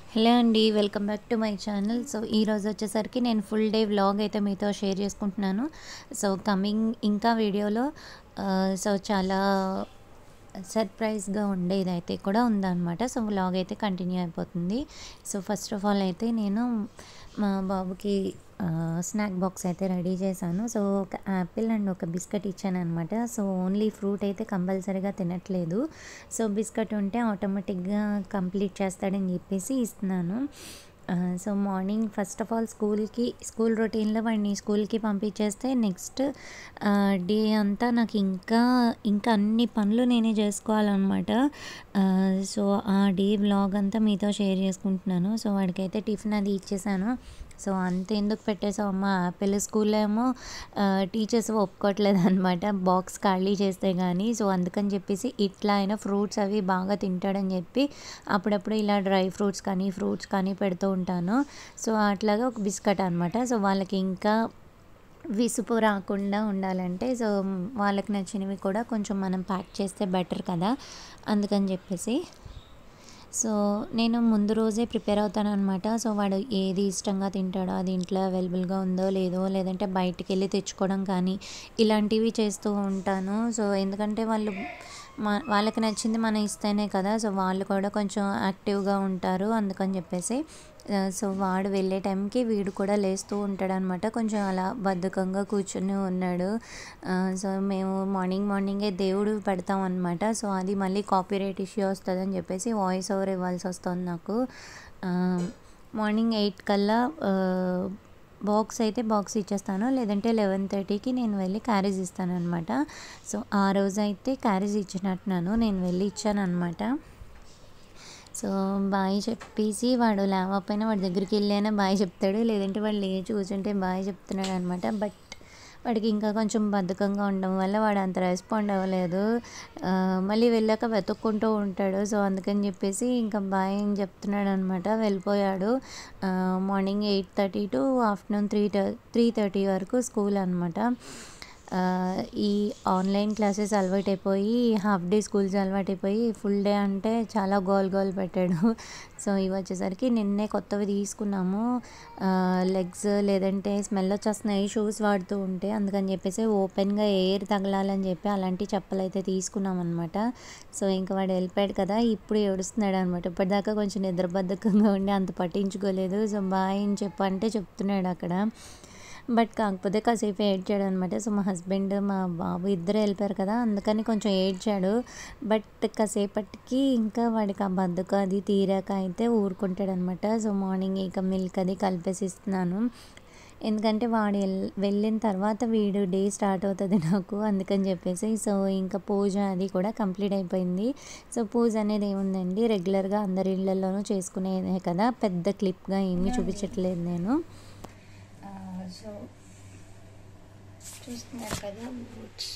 hello అండి welcome back to my channel so ఈరోజు వచ్చేసరికి నేను ఫుల్ డే వ్లాగ్ అయితే మీతో షేర్ చేసుకుంటున్నాను సో కమింగ్ ఇంకా వీడియోలో ఆ, సో చాలా సర్ప్రైజ్గా ఉండేది అయితే కూడా ఉందన్నమాట సో వ్లాగ్ అయితే కంటిన్యూ అయిపోతుంది సో ఫస్ట్ ఆఫ్ ఆల్ అయితే నేను మా బాబుకి స్నాక్ బాక్స్ అయితే రెడీ చేశాను సో ఒక యాపిల్ అండ్ ఒక బిస్కెట్ ఇచ్చాను అనమాట సో ఓన్లీ ఫ్రూట్ అయితే కంపల్సరీగా తినట్లేదు సో బిస్కెట్ ఉంటే ఆటోమేటిక్గా కంప్లీట్ చేస్తాడని చెప్పేసి ఇస్తున్నాను ఆ, so morning first of all స్కూల్కి స్కూల్ రొటీన్లో వాడిని స్కూల్కి పంపించేస్తే నెక్స్ట్ డే అంతా నాకు ఇంకా ఇంకా అన్ని పనులు నేనే చేసుకోవాలన్నమాట ఆ, సో ఆ డే వ్లాగ్ అంతా మీతో షేర్ చేసుకుంటున్నాను సో వాడికైతే టిఫిన్ అది ఇచ్చేసాను సో అంత ఎందుకు పెట్టేసావు అమ్మ యాపిల్ స్కూల్లో ఏమో టీచర్స్ ఒప్పుకోవట్లేదు అనమాట బాక్స్ ఖాళీ చేస్తే కానీ సో అందుకని చెప్పేసి ఇట్లా అయినా ఫ్రూట్స్ అవి బాగా తింటాడని చెప్పి అప్పుడప్పుడు ఇలా డ్రై ఫ్రూట్స్ కానీ ఫ్రూట్స్ కానీ పెడుతూ ఉంటాను సో అట్లాగా ఒక బిస్కెట్ అనమాట సో వాళ్ళకి ఇంకా విసుపు రాకుండా ఉండాలంటే సో వాళ్ళకి నచ్చినవి కూడా కొంచెం మనం ప్యాక్ చేస్తే బెటర్ కదా అందుకని చెప్పేసి సో నేను ముందు రోజే ప్రిపేర్ అవుతాను అనమాట సో వాడు ఏది ఇష్టంగా తింటాడో అది ఇంట్లో అవైలబుల్గా ఉందో లేదో లేదంటే బయటికి వెళ్ళి తెచ్చుకోవడం కానీ ఇలాంటివి చేస్తూ ఉంటాను సో ఎందుకంటే వాళ్ళు మా వాళ్ళకి నచ్చింది మనం ఇస్తేనే కదా సో వాళ్ళు కూడా కొంచెం యాక్టివ్గా ఉంటారు అందుకని చెప్పేసి ఆ, సో వాడు వెళ్ళే టైంకి వీడు కూడా లేస్తూ ఉంటాడు అనమాట కొంచెం అలా బద్ధకంగా కూర్చుని ఉన్నాడు ఆ, సో మేము మార్నింగ్ మార్నింగే దేవుడు పెడతాం అనమాట సో అది మళ్ళీ కాపీరైట్ ఇష్యూ వస్తుందని చెప్పేసి వాయిస్ ఓవర్ ఇవ్వాల్సి వస్తుంది నాకు ఆ, మార్నింగ్ ఎయిట్ కల్లా ఆ, బాక్స్ అయితే బాక్స్ ఇచ్చేస్తాను లేదంటే లెవెన్ థర్టీకి నేను వెళ్ళి క్యారేజ్ ఇస్తాను అనమాట సో ఆ రోజు అయితే క్యారేజ్ ఇచ్చినట్టున్నాను నేను వెళ్ళి ఇచ్చాను అనమాట సో బాయ్ చెప్పేసి వాడు లేవకపోయినా వాడి దగ్గరికి వెళ్ళైనా బాయ్ చెప్తాడు లేదంటే వాడు లేచి కూర్చుంటే బాయ్ చెప్తున్నాడు అనమాట బట్ వాడికి ఇంకా కొంచెం బద్ధకంగా ఉండడం వల్ల వాడు అంత రెస్పాండ్ అవ్వలేదు ఆ, మళ్ళీ వెళ్ళాక వెతుక్కుంటూ ఉంటాడు సో అందుకని చెప్పేసి ఇంకా బాయ్ అని చెప్తున్నాడు అనమాట వెళ్ళిపోయాడు ఆ, morning eight thirty to afternoon three three thirty వరకు స్కూల్ అనమాట ఆ, ఈ ఆన్లైన్ క్లాసెస్ అలవాటైపోయి హాఫ్ డే స్కూల్స్ అలవాటైపోయి ఫుల్ డే అంటే చాలా గోల్ గోల్ పెట్టాడు సో ఇవి వచ్చేసరికి నిన్నే కొత్తవి తీసుకున్నాము లెగ్స్ లేదంటే స్మెల్ వచ్చేస్తున్నాయి షూస్ వాడుతూ ఉంటే అందుకని చెప్పేసి ఓపెన్గా ఎయిర్ తగలాలని చెప్పి అలాంటి చెప్పులు అయితే తీసుకున్నాం అనమాట సో ఇంకా వాడు వెళ్ళిపోయాడు కదా ఇప్పుడు ఏడుస్తున్నాడు అనమాట ఇప్పటిదాకా కొంచెం నిద్రబద్ధకంగా ఉండి అంత పట్టించుకోలేదు సో బాయ్ అని చెప్పు అంటే చెప్తున్నాడు అక్కడ బట్ కాకపోతే కాసేపు ఏడ్చాడు అనమాట సో మా హస్బెండ్ మా బాబు ఇద్దరు వెళ్ళిపోయారు కదా అందుకని కొంచెం ఏడ్చాడు బట్ కాసేపటికి ఇంకా వాడికి ఆ బద్దకు అది తీరాక అయితే ఊరుకుంటాడు అనమాట సో మార్నింగ్ ఇక మిల్క్ అది కలిపేసి ఇస్తున్నాను ఎందుకంటే వాడు ఎల్- వెళ్ళిన తర్వాత వీడు డే స్టార్ట్ అవుతుంది నాకు అందుకని చెప్పేసి సో ఇంకా పూజ అది కూడా కంప్లీట్ అయిపోయింది సో పూజ అనేది ఏముందండి రెగ్యులర్గా అందరి ఇళ్ళల్లోనూ చేసుకునేదే కదా పెద్ద క్లిప్గా ఏమీ చూపించట్లేదు నేను సో చూస్తున్నారు కదా బూట్స్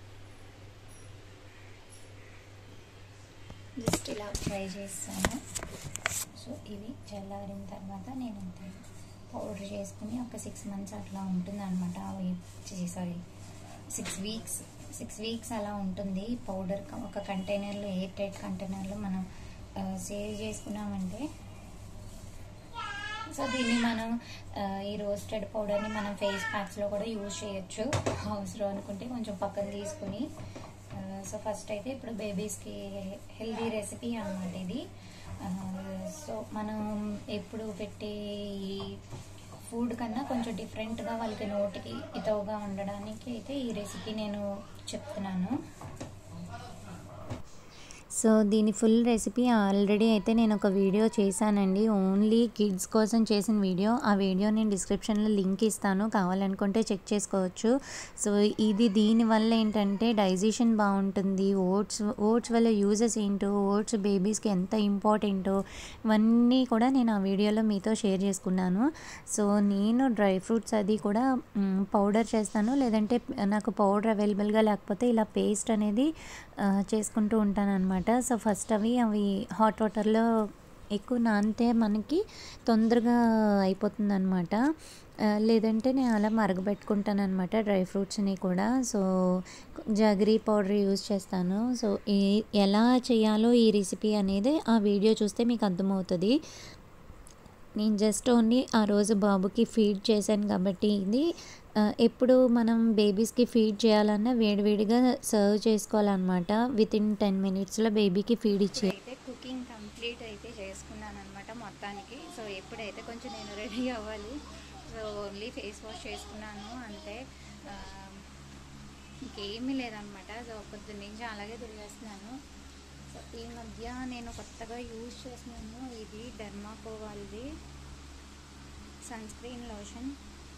జస్ట్ ఇలా ట్రై చేస్తాను సో ఇవి చల్లారిన తర్వాత నేను పౌడర్ చేసుకుని ఒక సిక్స్ మంత్స్ అట్లా ఉంటుంది అనమాట sorry six weeks six weeks అలా ఉంటుంది పౌడర్ ఒక కంటైనర్లో ఎయిర్ టైట్ కంటైనర్లో మనం సేవ్ చేసుకున్నామంటే సో దీన్ని మనం ఆ, ఈ రోస్టెడ్ పౌడర్ని మనం ఫేస్ ప్యాక్స్లో కూడా యూజ్ చేయొచ్చు అవసరం అనుకుంటే కొంచెం పక్కన తీసుకుని ఆ, సో ఫస్ట్ అయితే ఇప్పుడు బేబీస్కి హెల్దీ రెసిపీ అన్నమాట ఇది ఆ, సో మనం ఎప్పుడు పెట్టే ఈ ఫుడ్ కన్నా కొంచెం డిఫరెంట్గా వాళ్ళకి నోటికి ఇతవుగా ఉండడానికి అయితే ఈ రెసిపీ నేను చెప్తున్నాను సో దీని ఫుల్ రెసిపీ ఆల్రెడీ అయితే నేను ఒక వీడియో చేశానండి ఓన్లీ కిడ్స్ కోసం చేసిన వీడియో ఆ వీడియో నేను డిస్క్రిప్షన్లో లింక్ ఇస్తాను కావాలనుకుంటే చెక్ చేసుకోవచ్చు సో ఇది దీనివల్ల ఏంటంటే డైజెషన్ బాగుంటుంది ఓట్స్ ఓట్స్ వల్ల యూజెస్ ఏంటో ఓట్స్ బేబీస్కి ఎంత ఇంపార్టెంటో ఇవన్నీ కూడా నేను ఆ వీడియోలో మీతో షేర్ చేసుకున్నాను సో నేను డ్రై ఫ్రూట్స్ అది కూడా పౌడర్ చేస్తాను లేదంటే నాకు పౌడర్ అవైలబుల్గా లేకపోతే ఇలా పేస్ట్ అనేది ఆ, చేసుకుంటూ ఉంటాను అనమాట సో ఫస్ట్ అవి అవి హాట్ వాటర్లో ఎక్కువ నానితే మనకి తొందరగా అయిపోతుంది అనమాట లేదంటే నేను అలా మరగబెట్టుకుంటాను అనమాట డ్రై ఫ్రూట్స్ని కూడా సో జగరీ పౌడర్ యూజ్ చేస్తాను సో ఏ ఎలా చేయాలో ఈ రెసిపీ అనేది ఆ వీడియో చూస్తే మీకు అర్థమవుతుంది నేను జస్ట్ ఓన్లీ ఆ రోజు బాబుకి ఫీడ్ చేశాను కాబట్టి ఇది ఆ, ఎప్పుడు మనం బేబీస్కి ఫీడ్ చేయాలన్నా వేడివేడిగా సర్వ్ చేసుకోవాలన్నమాట విత్ ఇన్ టెన్ మినిట్స్లో బేబీకి ఫీడ్ ఇచ్చే అయితే కుకింగ్ కంప్లీట్ అయితే చేసుకున్నాను అనమాట మొత్తానికి సో ఎప్పుడైతే కొంచెం నేను రెడీ అవ్వాలి సో ఓన్లీ ఫేస్ వాష్ చేసుకున్నాను అంతే ఆ, ఇంకేమీ లేదనమాట సో పొద్దున్న నుంచి అలాగే తిరిగేస్తున్నాను సో ఈ మధ్య నేను కొత్తగా యూజ్ చేస్తున్నాను ఇది డెర్మాకో వాళ్ళది సన్ స్క్రీన్ లోషన్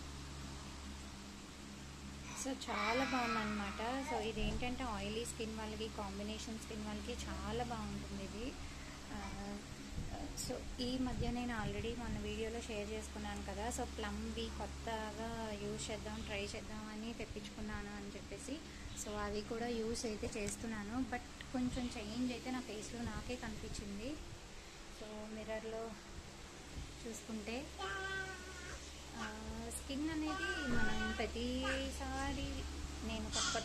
సో చాలా బాగుందన్నమాట సో ఇది ఏంటంటే ఆయిలీ స్కిన్ వాళ్ళకి కాంబినేషన్ స్కిన్ వాళ్ళకి చాలా బాగుంటుంది ఇది ఆ, సో ఈ మధ్య నేను ఆల్రెడీ మన వీడియోలో షేర్ చేసుకున్నాను కదా సో ప్లమ్వి కొత్తగా యూజ్ చేద్దాం ట్రై చేద్దాం అని తెప్పించుకున్నాను అని చెప్పేసి సో అది కూడా యూజ్ అయితే చేస్తున్నాను బట్ కొంచెం చేంజ్ అయితే నా ఫేస్లో నాకే కనిపించింది సో మిర్రర్లో చూసుకుంటే స్కిన్ అనేది మనం ప్రతిసారి నేను కొత్త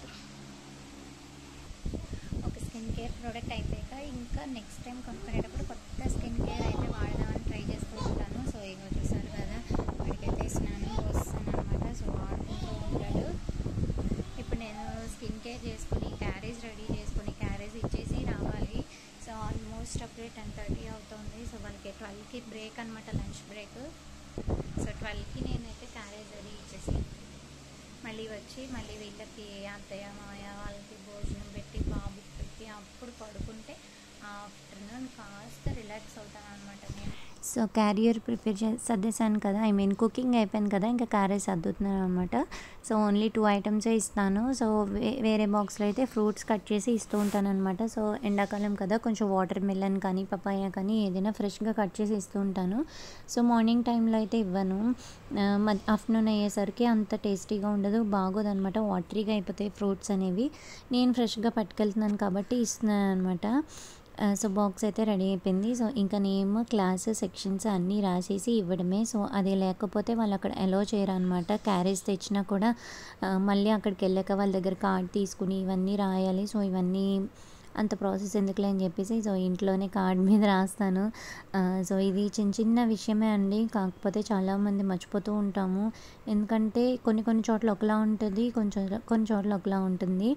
ఒక స్కిన్ కేర్ ప్రోడక్ట్ అయిపోయాక ఇంకా నెక్స్ట్ టైం కొనుక్కునేటప్పుడు కొత్త స్కిన్ కేర్ అయితే వాడదామని ట్రై చేస్తూ ఉంటాను సో ఇగో చూసారు కదా వాడికైతే స్నానం వస్తాను అనమాట సో వాడుకుంటూ ఉంటాడు ఇప్పుడు నేను స్కిన్ కేర్ చేసుకుని క్యారేజ్ రెడీ చేసుకుని క్యారేజ్ ఇచ్చేసి రావాలి సో ఆల్మోస్ట్ అప్పుడే టెన్ థర్టీ అవుతుంది సో వాళ్ళకి ట్వెల్వ్కి బ్రేక్ అనమాట లంచ్ బ్రేక్ సో ట్వెల్వ్కి నేనైతే క్యారేజ్ రెడీ ఇచ్చేసి మళ్ళీ వచ్చి మళ్ళీ వీళ్ళకి అత్తయ్య మాయ వాళ్ళకి భోజనం పెట్టి బాబుకి పెట్టి అప్పుడు పడుకుంటే ఆఫ్టర్నూన్ కాస్త రిలాక్స్ అవుతాను అనమాట నేను సో క్యారియర్ ప్రిపేర్ చే సర్దేశాను కదా ఐ మీన్ కుకింగ్ అయిపోయింది కదా ఇంకా క్యారేజ్ సర్దుతున్నాను అనమాట సో ఓన్లీ టూ ఐటమ్సే ఇస్తాను సో వే వేరే బాక్స్లో అయితే ఫ్రూట్స్ కట్ చేసి ఇస్తూ ఉంటాను అనమాట సో ఎండాకాలం కదా కొంచెం వాటర్ మిలన్ కానీ పపాయ కానీ ఏదైనా ఫ్రెష్గా కట్ చేసి ఇస్తూ ఉంటాను సో మార్నింగ్ టైంలో అయితే ఇవ్వను ఆఫ్టర్నూన్ అయ్యేసరికి అంత టేస్టీగా ఉండదు బాగోదు అనమాట వాటరీగా అయిపోతాయి ఫ్రూట్స్ అనేవి నేను ఫ్రెష్గా పట్టుకెళ్తున్నాను కాబట్టి ఇస్తున్నాను అనమాట సో బాక్స్ అయితే రెడీ అయిపోయింది సో ఇంకా నేమ్ క్లాస్ సెక్షన్స్ అన్నీ రాసేసి ఇవ్వడమే సో అది లేకపోతే వాళ్ళు అక్కడ అలో చేయరు అనమాట క్యారేజ్ తెచ్చినా కూడా ఆ, మళ్ళీ అక్కడికి వెళ్ళాక వాళ్ళ దగ్గర కార్డ్ తీసుకుని ఇవన్నీ రాయాలి సో ఇవన్నీ అంత ప్రాసెస్ ఎందుకులే అని చెప్పేసి సో ఇంట్లోనే కార్డ్ మీద రాస్తాను ఆ, సో ఇది చిన్న చిన్న విషయమే అండి కాకపోతే చాలామంది మర్చిపోతూ ఉంటాము ఎందుకంటే కొన్ని కొన్ని చోట్ల ఒకలా ఉంటుంది కొంచెం కొన్ని చోట్ల ఒకలా ఉంటుంది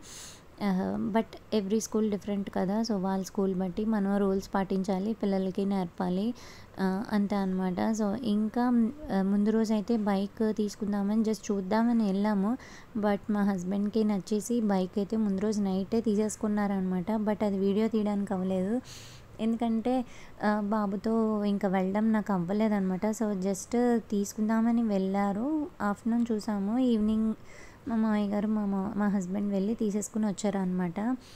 బట్ ఎవ్రీ స్కూల్ డిఫరెంట్ కదా సో వాళ్ళ స్కూల్ బట్టి మనం రూల్స్ పాటించాలి పిల్లలకి నేర్పాలి ఆ, అంతే అనమాట సో ఇంకా ఆ, ముందు రోజు అయితే బైక్ తీసుకుందామని జస్ట్ చూద్దామని వెళ్ళాము బట్ మా హస్బెండ్కి నచ్చేసి బైక్ అయితే ముందు రోజు నైటే తీసేసుకున్నారనమాట బట్ అది వీడియో తీయడానికి అవ్వలేదు ఎందుకంటే ఆ, బాబుతో ఇంకా వెళ్ళడం నాకు అవ్వలేదన్నమాట సో జస్ట్ తీసుకుందామని వెళ్ళారు ఆఫ్టర్నూన్ చూసాము ఈవినింగ్ మా మామయ్య గారు మా మా మా హస్బెండ్ వెళ్ళి తీసేసుకుని వచ్చారనమాట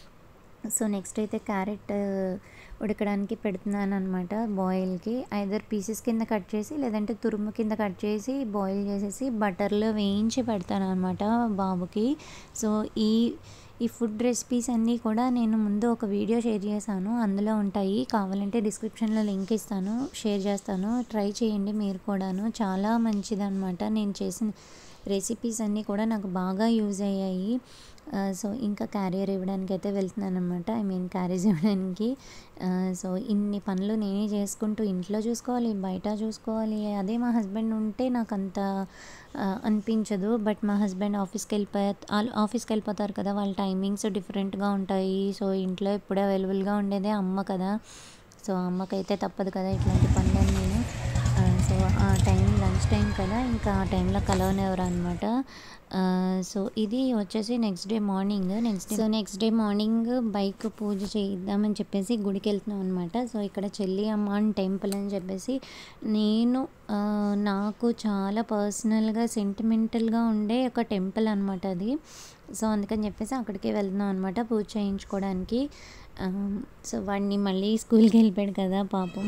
సో నెక్స్ట్ అయితే క్యారెట్ ఉడకడానికి పెడుతున్నాను అనమాట బాయిల్కి ఐదర్ పీసెస్ కింద కట్ చేసి లేదంటే తురుము కింద కట్ చేసి బాయిల్ చేసేసి బటర్లో వేయించి పెడతాను అనమాట బాబుకి సో ఈ ఈ ఫుడ్ రెసిపీస్ అన్నీ కూడా నేను ముందు ఒక వీడియో షేర్ చేశాను అందులో ఉంటాయి కావాలంటే డిస్క్రిప్షన్లో లింక్ ఇస్తాను షేర్ చేస్తాను ట్రై చేయండి మీరు కూడాను చాలా మంచిదన్నమాట నేను చేసిన రెసిపీస్ అన్నీ కూడా నాకు బాగా యూజ్ అయ్యాయి ఆ, సో ఇంకా క్యారియర్ ఇవ్వడానికి అయితే వెళ్తున్నాను అనమాట ఐ మీన్ క్యారేజ్ ఇవ్వడానికి ఆ, సో ఇన్ని పనులు నేనే చేసుకుంటూ ఇంట్లో చూసుకోవాలి బయట చూసుకోవాలి అదే మా హస్బెండ్ ఉంటే నాకు అంత ఆ, అనిపించదు బట్ మా హస్బెండ్ ఆఫీస్కి వెళ్ళిపోయా ఆఫీస్కి వెళ్ళిపోతారు కదా వాళ్ళ టైమింగ్స్ డిఫరెంట్గా ఉంటాయి సో ఇంట్లో ఎప్పుడు అవైలబుల్గా ఉండేదే అమ్మ కదా సో అమ్మకైతే తప్పదు కదా ఇట్లాంటి పనులన్నీ ఆ, సో ఆ టైం లంచ్ టైం కదా ఇంకా ఆ టైంలో కలవనివ్వరు అనమాట సో ఇది వచ్చేసి next day morning next day so next day morning bike పూజ చేద్దామని చెప్పేసి గుడికి వెళ్తున్నాం అనమాట సో ఇక్కడ చెల్లి అమ్మాన్ టెంపుల్ అని చెప్పేసి నేను ఆ, నాకు చాలా పర్సనల్గా సెంటిమెంటల్గా ఉండే ఒక టెంపుల్ అనమాట అది సో అందుకని చెప్పేసి అక్కడికి వెళ్తున్నాం అనమాట పూజ చేయించుకోవడానికి ఆ, సో వాడిని మళ్ళీ స్కూల్కి వెళ్ళిపోయాడు కదా పాపం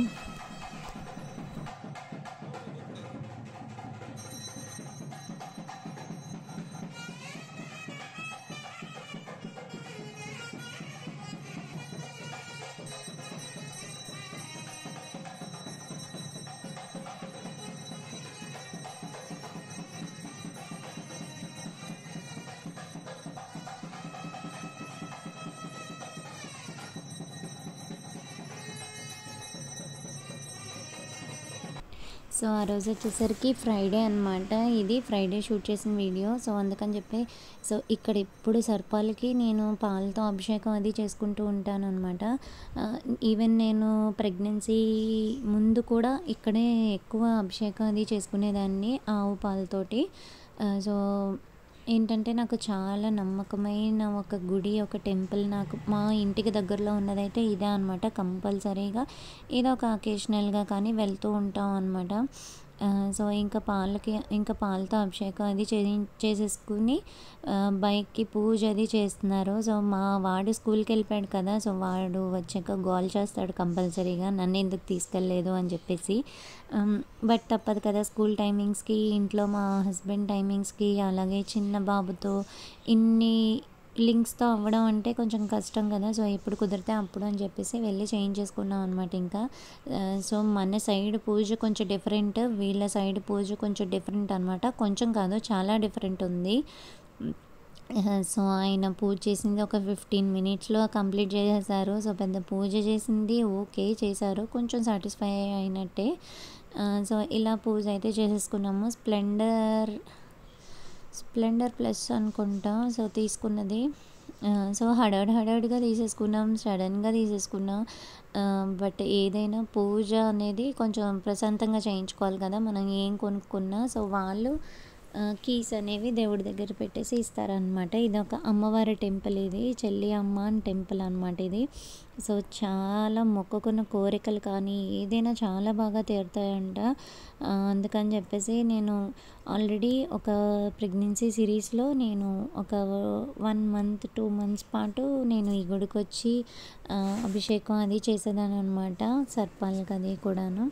సో ఆ రోజు వచ్చేసరికి ఫ్రైడే అనమాట ఇది ఫ్రైడే షూట్ చేసిన వీడియో సో అందుకని చెప్పి సో ఇక్కడ ఎప్పుడు సర్పాలకి నేను పాలతో అభిషేకం అది చేసుకుంటూ ఉంటాను అనమాట ఈవెన్ నేను ప్రెగ్నెన్సీ ముందు కూడా ఇక్కడే ఎక్కువ అభిషేకం అది చేసుకునేదాన్ని ఆవు పాలతోటి ఆ, సో ఏంటంటే నాకు చాలా నమ్మకమైన ఒక గుడి ఒక టెంపుల్ నాకు మా ఇంటికి దగ్గరలో ఉన్నదైతే ఇదే అనమాట కంపల్సరీగా ఏదో ఒక అకేషనల్గా కానీ వెళ్తూ ఉంటాం అనమాట సో ఇంకా పాలకి ఇంకా పాలతో అభిషేకం అది చే చేసేసుకుని ఆ, బైక్కి పూజ అది చేస్తున్నారు సో మా వాడు స్కూల్కి వెళ్ళిపోయాడు కదా సో వాడు వచ్చాక గోల్ చేస్తాడు కంపల్సరీగా నన్ను ఎందుకు తీసుకెళ్ళలేదు అని చెప్పేసి బట్ తప్పదు కదా స్కూల్ టైమింగ్స్కి ఇంట్లో మా హస్బెండ్ టైమింగ్స్కి అలాగే చిన్న బాబుతో ఇన్ని లింక్స్తో అవ్వడం అంటే కొంచెం కష్టం కదా సో ఎప్పుడు కుదిరితే అప్పుడు అని చెప్పేసి వెళ్ళి చేంజ్ చేసుకున్నాం అనమాట ఇంకా ఆ, సో మన సైడ్ పూజ కొంచెం డిఫరెంట్ వీళ్ళ సైడ్ పూజ కొంచెం డిఫరెంట్ అనమాట కొంచెం కాదు చాలా డిఫరెంట్ ఉంది సో ఆయన పూజ చేసింది ఒక ఫిఫ్టీన్ మినిట్స్లో కంప్లీట్ చేసేసారు సో పెద్ద పూజ చేసింది ఓకే చేశారు కొంచెం సాటిస్ఫై అయినట్టే ఆ, సో ఇలా పూజ అయితే చేసేసుకున్నాము స్ప్లెండర్ స్ప్లెండర్ ప్లస్ అనుకుంటా సో తీసుకున్నది ఆ, సో హడాడ్ హడాడ్గా తీసేసుకున్నాం సడన్గా తీసేసుకున్నాం ఆ, బట్ ఏదైనా పూజ అనేది కొంచెం ప్రశాంతంగా చేయించుకోవాలి కదా మనం ఏం కొనుక్కున్నా సో వాళ్ళు కీస్ అనేవి దేవుడి దగ్గర పెట్టేసి ఇస్తారనమాట ఇది ఒక అమ్మవారి టెంపుల్ ఇది చెల్లి అమ్మ అని టెంపుల్ అనమాట ఇది సో చాలా మొక్కుకున్న కోరికలు కానీ ఏదైనా చాలా బాగా తీరుతాయంట ఆ, అందుకని చెప్పేసి నేను ఆల్రెడీ ఒక ప్రెగ్నెన్సీ సిరీస్లో నేను ఒక వన్ మంత్ టూ మంత్స్ పాటు నేను ఈ గుడికి వచ్చి ఆ, అభిషేకం అది చేసేదాన్ని అనమాట సర్పాలకు అది కూడాను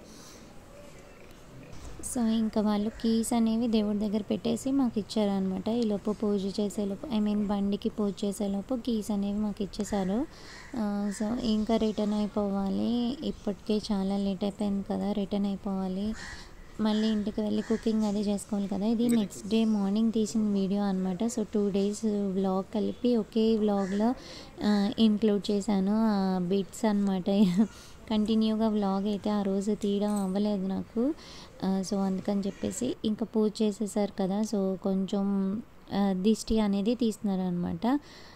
సో ఇంకా వాళ్ళు కీస్ అనేవి దేవుడి దగ్గర పెట్టేసి మాకు ఇచ్చారనమాట ఈ లోపు పూజ చేసేలోపు ఐ మీన్ బండికి పూజ చేసేలోపు కీస్ అనేవి మాకు ఇచ్చేసారు ఆ, సో ఇంకా రిటర్న్ అయిపోవాలి ఇప్పటికే చాలా లేట్ అయిపోయింది కదా రిటర్న్ అయిపోవాలి మళ్ళీ ఇంటికి వెళ్ళి కుకింగ్ అది చేసుకోవాలి కదా ఇది నెక్స్ట్ డే మార్నింగ్ తీసిన వీడియో అనమాట సో టూ డేస్ వ్లాగ్ కలిపి ఒకే వ్లాగ్లో ఇంక్లూడ్ చేశాను బిట్స్ అనమాట కంటిన్యూగా వ్లాగ్ అయితే ఆ రోజు తీయడం అవ్వలేదు నాకు ఆ, సో అందుకని చెప్పేసి ఇంకా పూజ చేసేసారు కదా సో కొంచెం ఆ, దిష్టి అనేది తీస్తున్నారు అనమాట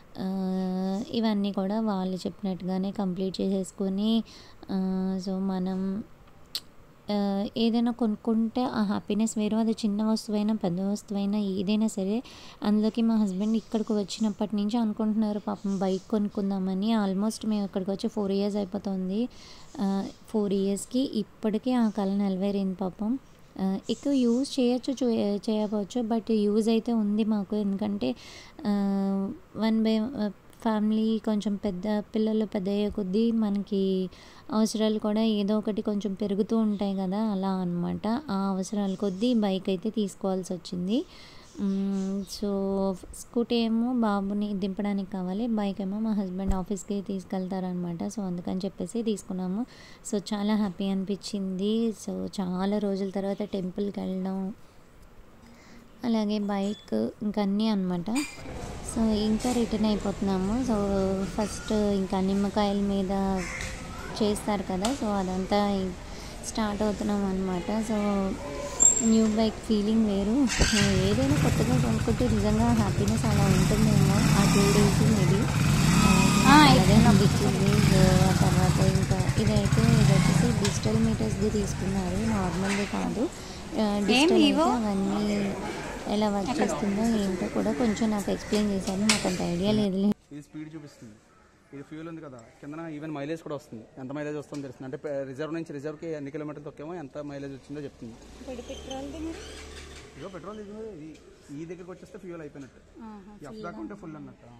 ఇవన్నీ కూడా వాళ్ళు చెప్పినట్టుగానే కంప్లీట్ చేసేసుకొని ఆ, సో మనం ఆ, ఏదైనా కొనుక్కుంటే ఆ హ్యాపీనెస్ వేరు అది చిన్న వస్తువైనా పెద్ద వస్తువైనా ఏదైనా సరే అందులోకి మా హస్బెండ్ ఇక్కడికి వచ్చినప్పటి నుంచి అనుకుంటున్నారు పాపం బైక్ కొనుక్కుందామని ఆల్మోస్ట్ మేము ఇక్కడికి వచ్చి ఫోర్ ఇయర్స్ అయిపోతుంది ఫోర్ ఇయర్స్కి ఇప్పటికీ ఆ కళ నెలవేరింది పాపం ఆ, ఎక్కువ యూజ్ చేయొచ్చు చూ- చేయకపోవచ్చు బట్ యూజ్ అయితే ఉంది మాకు ఎందుకంటే వన్ బై ఫ్యామిలీ కొంచెం పెద్ద పిల్లలు పెద్ద అయ్యే కొద్దీ మనకి అవసరాలు కూడా ఏదో ఒకటి కొంచెం పెరుగుతూ ఉంటాయి కదా అలా అన్నమాట ఆ అవసరాల కొద్దీ బైక్ అయితే తీసుకోవాల్సి వచ్చింది మ్మ్, సో స్కూటీ ఏమో బాబుని దింపడానికి కావాలి బైక్ ఏమో మా హస్బెండ్ ఆఫీస్కి తీసుకెళ్తారనమాట సో అందుకని చెప్పేసి తీసుకున్నాము సో చాలా హ్యాపీ అనిపించింది సో చాలా రోజుల తర్వాత టెంపుల్కి వెళ్ళడం అలాగే బైక్ ఇంకా అన్నీ అనమాట సో ఇంకా రిటర్న్ అయిపోతున్నాము సో ఫస్ట్ ఇంకా నిమ్మకాయల మీద చేస్తారు కదా సో అదంతా స్టార్ట్ అవుతున్నాం అనమాట సో న్యూ బైక్ ఫీలింగ్ వేరు ఏదైనా కొత్తగా కొనుక్కుంటే నిజంగా హ్యాపీనెస్ అలా ఉంటుందేమో ఆ టూ డేస్ మేబీ అలాగే అనిపించింది సో ఆ తర్వాత ఇంకా ఇదైతే ఇది వచ్చేసి డిజిటల్ మీటర్స్ది తీసుకున్నారు నార్మల్ది కాదు డిజిటల్ అయితే అవన్నీ ఎలా వర్క్ చేస్తుందో ఏంటో కూడా కొంచెం నాకు ఎక్స్ప్లెయిన్ చేశారు నాకు అంత ఐడియా లేదు ఇది స్పీడ్ చూపిస్తుంది ఇది ఫ్యూల్ ఉంది కదా కింద ఈవెన్ మైలేజ్ కూడా వస్తుంది ఎంత మైలేజ్ వస్తుందో తెలుస్తుంది అంటే రిజర్వ్ నుంచి రిజర్వ్కి ఎన్ని కిలోమీటర్లు తొక్కేమో ఎంత మైలేజ్ వచ్చిందో చెప్తుంది ఇదిగో పెట్రోల్ ఇది ఇది ఈ దగ్గరికి వచ్చేస్తే ఫ్యూల్ అయిపోయినట్టు ఈ అప్ దాకా ఉంటే ఫుల్ అన్నట్టు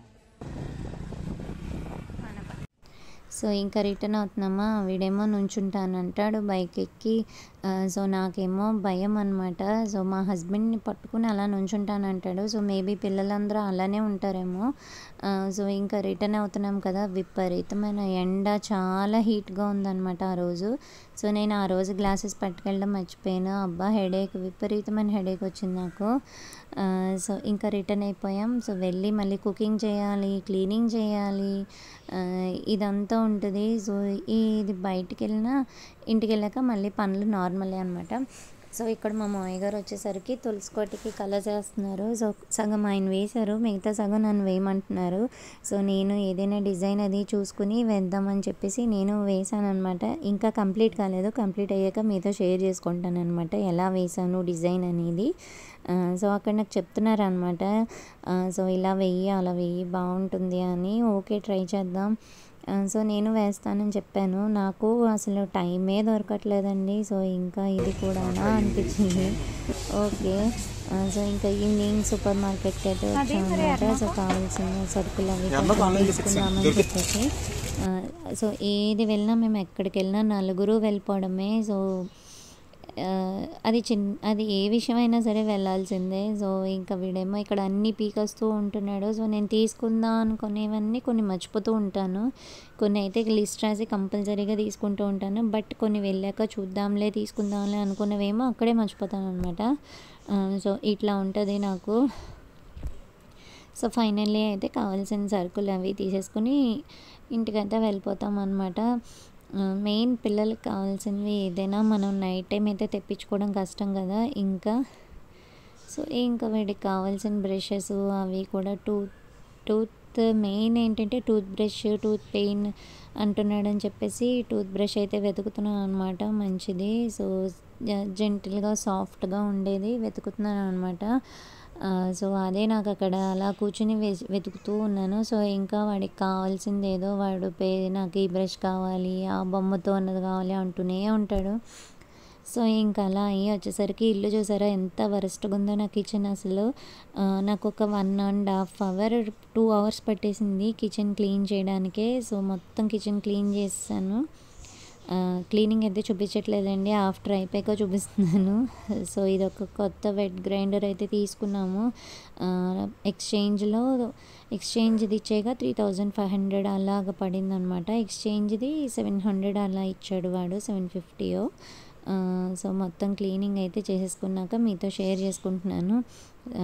సో ఇంకా రిటర్న్ అవుతున్నామా వీడేమో నుంచుంటాను అంటాడు బైక్ ఎక్కి ఆ, సో నాకేమో భయం అనమాట సో మా హస్బెండ్ని పట్టుకుని అలా నుంచుంటాను అంటాడు సో మేబీ పిల్లలందరూ అలానే ఉంటారేమో ఆ, సో ఇంకా రిటర్న్ అవుతున్నాం కదా విపరీతమైన ఎండ చాలా హీట్గా ఉందన్నమాట ఆ రోజు సో నేను ఆ రోజు గ్లాసెస్ పట్టుకెళ్ళడం మర్చిపోయాను అబ్బా హెడేక్ విపరీతమైన హెడేక్ వచ్చింది నాకు ఆ, సో ఇంకా రిటర్న్ అయిపోయాం సో వెళ్ళి మళ్ళీ కుకింగ్ చేయాలి క్లీనింగ్ చేయాలి ఆ, ఇదంతా ఉంటుంది సో ఇది బయటికి వెళ్ళినా ఇంటికి వెళ్ళాక మళ్ళీ పనులు నార్మలే అనమాట సో ఇక్కడ మా మామయ్య గారు వచ్చేసరికి తులసి కోటికి కలర్ చేస్తున్నారు సో సగం ఆయన వేశారు మిగతా సగం నన్ను వేయమంటున్నారు సో నేను ఏదైనా డిజైన్ అది చూసుకుని వేద్దామని చెప్పేసి నేను వేసాను అనమాట ఇంకా కంప్లీట్ కాలేదు కంప్లీట్ అయ్యాక మీతో షేర్ చేసుకుంటాను అనమాట ఎలా వేసాను డిజైన్ అనేది ఆ, సో అక్కడ నాకు చెప్తున్నారు అనమాట సో ఇలా వెయ్యి అలా వెయ్యి బాగుంటుంది అని ఓకే ట్రై చేద్దాం ఆ, సో నేను వేస్తానని చెప్పాను నాకు అసలు టైమే దొరకట్లేదండి సో ఇంకా ఇది కూడా అనిపించింది ఓకే ఆ, సో ఇంకా ఈవినింగ్ సూపర్ మార్కెట్కి అయితే వచ్చామన్నమాట సో కావాల్సిన సరుకులు అవి కొంచెం తీసుకుందామని చెప్పేసి ఆ, సో ఏది వెళ్ళినా మేము ఎక్కడికి వెళ్ళినా నలుగురు వెళ్ళిపోవడమే సో ఆ, అది చిన్న అది ఏ విషయమైనా సరే వెళ్ళాల్సిందే సో ఇంకా వీడేమో ఇక్కడ అన్నీ పీకొస్తూ ఉంటున్నాడు సో నేను తీసుకుందాం అనుకునేవన్నీ కొన్ని మర్చిపోతూ ఉంటాను కొన్ని అయితే లిస్ట్ రాసి కంపల్సరీగా తీసుకుంటూ ఉంటాను బట్ కొన్ని వెళ్ళాక చూద్దాంలే తీసుకుందాంలే అనుకున్నవేమో అక్కడే మర్చిపోతాను అనమాట సో ఇట్లా ఉంటుంది నాకు సో ఫైనల్లీ అయితే కావాల్సిన సరుకులు అవి తీసేసుకుని ఇంటికైతే వెళ్ళిపోతాం అనమాట మెయిన్ పిల్లలకి కావాల్సినవి ఏదైనా మనం నైట్ టైం అయితే తెప్పించుకోవడం కష్టం కదా ఇంకా సో ఇంకా వీడికి కావాల్సిన బ్రషెస్ అవి కూడా టూత్ టూత్ మెయిన్ ఏంటంటే టూత్ బ్రష్ టూత్ పెయిన్ అంటున్నాడని చెప్పేసి టూత్ బ్రష్ అయితే వెతుకుతున్నాను అనమాట మంచిది సో జెంటిల్గా సాఫ్ట్గా ఉండేది వెతుకుతున్నాను అనమాట సో అదే నాకు అక్కడ అలా కూర్చుని వె- వెతుకుతూ ఉన్నాను సో ఇంకా వాడికి కావాల్సింది ఏదో వాడు పే నాకు ఈ బ్రష్ కావాలి ఆ బొమ్మతో అన్నది కావాలి అంటూనే ఉంటాడు సో ఇంకా అలా అయ్యి వచ్చేసరికి ఇల్లు చూసారా ఎంత వరస్ట్గా ఉందో నా కిచెన్ అసలు ఆ, నాకు ఒక one and half hour two hours పట్టేసింది కిచెన్ క్లీన్ చేయడానికే సో మొత్తం కిచెన్ క్లీన్ చేసాను క్లీనింగ్ అయితే చూపించట్లేదండి ఆఫ్టర్ అయిపోయాక చూపిస్తున్నాను సో ఇది ఒక కొత్త వెట్ గ్రైండర్ అయితే తీసుకున్నాము ఎక్స్చేంజ్లో ఎక్స్చేంజ్ది ఇచ్చేగా త్రీ థౌజండ్ ఫైవ్ హండ్రెడ్ అలాగ పడింది అనమాట ఎక్స్చేంజ్ది సెవెన్ హండ్రెడ్ అలా ఇచ్చాడు వాడు సెవెన్ ఫిఫ్టీయో సో మొత్తం క్లీనింగ్ అయితే చేసేసుకున్నాక మీతో షేర్ చేసుకుంటున్నాను ఆ,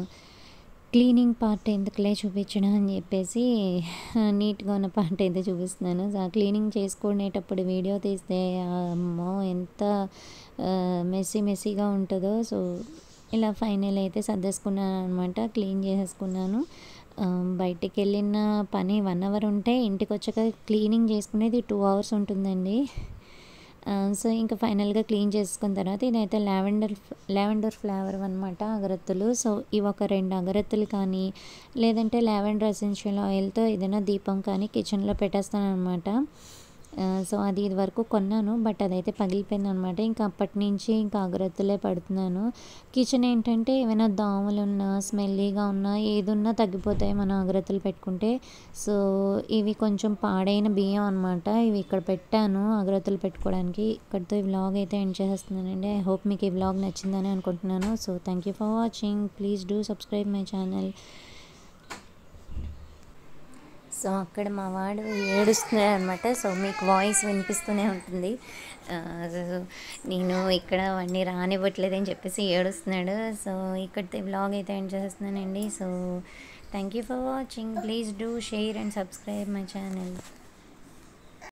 క్లీనింగ్ పార్ట్ ఎందుకులే చూపించడం అని చెప్పేసి నీట్గా ఉన్న పార్ట్ అయితే చూపిస్తున్నాను సో ఆ క్లీనింగ్ చేసుకునేటప్పుడు వీడియో తీస్తే అమ్మో ఎంత మెస్సీ మెస్సీగా ఉంటుందో సో ఇలా ఫైనల్ అయితే సర్దేసుకున్నాను అనమాట క్లీన్ చేసేసుకున్నాను ఆ, బయటికి వెళ్ళిన పని వన్ అవర్ ఉంటే ఇంటికి వచ్చాక క్లీనింగ్ చేసుకునేది టూ అవర్స్ ఉంటుందండి ఆ, సో ఇంకా ఫైనల్గా క్లీన్ చేసుకున్న తర్వాత ఇదైతే లావెండర్ లావెండర్ ఫ్లేవర్ అనమాట అగరత్తులు సో ఇవి ఒక రెండు అగరత్తులు కానీ లేదంటే లావెండర్ ఎసెన్షియల్ ఆయిల్తో ఏదైనా దీపం కానీ కిచెన్లో పెట్టేస్తాను అనమాట సో అది ఇది వరకు కొన్నాను బట్ అదైతే పగిలిపోయింది అనమాట ఇంకా అప్పటి నుంచి ఇంకా అగరత్తులే పడుతున్నాను కిచెన్ ఏంటంటే ఏమైనా దోమలు ఉన్నా స్మెల్లీగా ఉన్నా ఏదున్నా తగ్గిపోతాయి మనం అగరత్తులు పెట్టుకుంటే సో ఇవి కొంచెం పాడైన బియ్యం అనమాట ఇవి ఇక్కడ పెట్టాను అగరత్తులు పెట్టుకోవడానికి ఇక్కడితో ఈ వ్లాగ్ అయితే ఎండ్ చేసేస్తున్నానండి ఐ హోప్ మీకు ఈ వ్లాగ్ నచ్చిందని అనుకుంటున్నాను so thank you for watching please do subscribe my channel so అక్కడ మా వాడు ఏడుస్తున్నాడు అనమాట సో మీకు వాయిస్ వినిపిస్తూనే ఉంటుంది ఆ, నేను ఇక్కడ వాడిని రానివ్వట్లేదని చెప్పేసి ఏడుస్తున్నాడు సో ఇక్కడ వ్లాగ్ అయితే ఎండ్ చేస్తున్నానండి so thank you for watching please do share and subscribe my channel